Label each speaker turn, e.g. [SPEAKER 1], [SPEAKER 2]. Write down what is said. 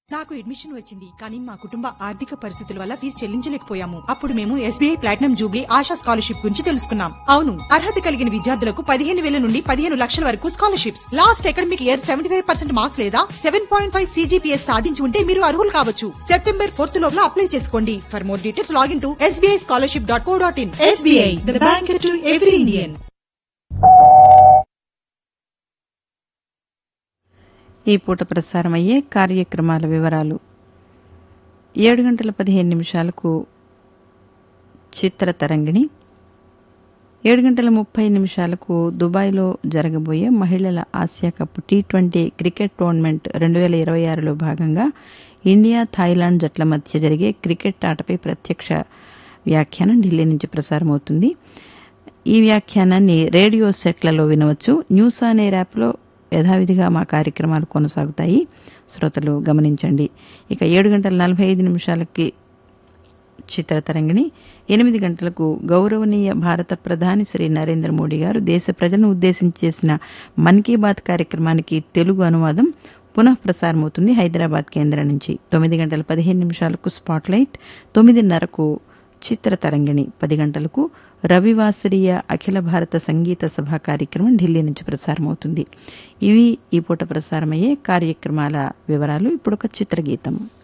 [SPEAKER 1] నాకు అడ్మిషన్ వచ్చింది కానీ మా కుటుంబ ఆర్థిక పరిస్థితుల వల్ల ఫీజు చెల్లించలేకపోయాము అప్పుడు మేము SBI platinum jubilee Asha scholarship గురించి తెలుసుకున్నాం అవును అర్హత కలిగిన విద్యార్థులకు పదిహేను వేల నుండి పదిహేను లక్షల వరకు scholarships last academic year seventy five percent marks లేదా సెవెన్ పాయింట్ ఫైవ్ సీజీపీఎస్ సాధించి ఉంటే మీరు అర్హులు కావచ్చు సెప్టెంబర్ ఫోర్త్ లోపల అప్లై చేసుకోండి for more details login to SBI scholarship dot co dot in SBI the bank to every Indian
[SPEAKER 2] ఈ పూట ప్రసారమయ్యే కార్యక్రమాల వివరాలు ఏడు గంటల పదిహేను నిమిషాలకు చిత్ర తరంగిణి ఏడు గంటల ముప్పై నిమిషాలకు దుబాయ్లో జరగబోయే మహిళల Asia cup T twenty cricket tournament రెండు వేల ఇరవై ఆరులో భాగంగా ఇండియా థాయిలాండ్ జట్ల మధ్య జరిగే క్రికెట్ ఆటపై ప్రత్యక్ష వ్యాఖ్యానం ఢిల్లీ నుంచి ప్రసారమవుతుంది ఈ వ్యాఖ్యానాన్ని రేడియో సెట్లలో వినవచ్చు న్యూస్ ఆన్ ఎయిర్ యాప్లో యథావిధిగా మా కార్యక్రమాలు కొనసాగుతాయి శ్రోతలు గమనించండి ఇక ఏడు గంటల నలభై ఐదు నిమిషాలకి చిత్రతరంగిణి ఎనిమిది గంటలకు గౌరవనీయ భారత ప్రధాని శ్రీ నరేంద్ర మోడీ గారు దేశ ప్రజలను ఉద్దేశించి చేసిన మన్ కీ బాత్ కార్యక్రమానికి తెలుగు అనువాదం పునః ప్రసారమవుతుంది హైదరాబాద్ కేంద్రం నుంచి తొమ్మిది గంటల పదిహేను నిమిషాలకు స్పాట్లైట్ తొమ్మిదిన్నరకు చిత్రతరంగిణి పది గంటలకు రవివాసరీయ అఖిల భారత సంగీత సభ కార్యక్రమం ఢిల్లీ నుంచి ప్రసారమవుతుంది ఇవి ఈ పూట ప్రసారమయ్యే కార్యక్రమాల వివరాలు ఇప్పుడు ఒక చిత్రగీతం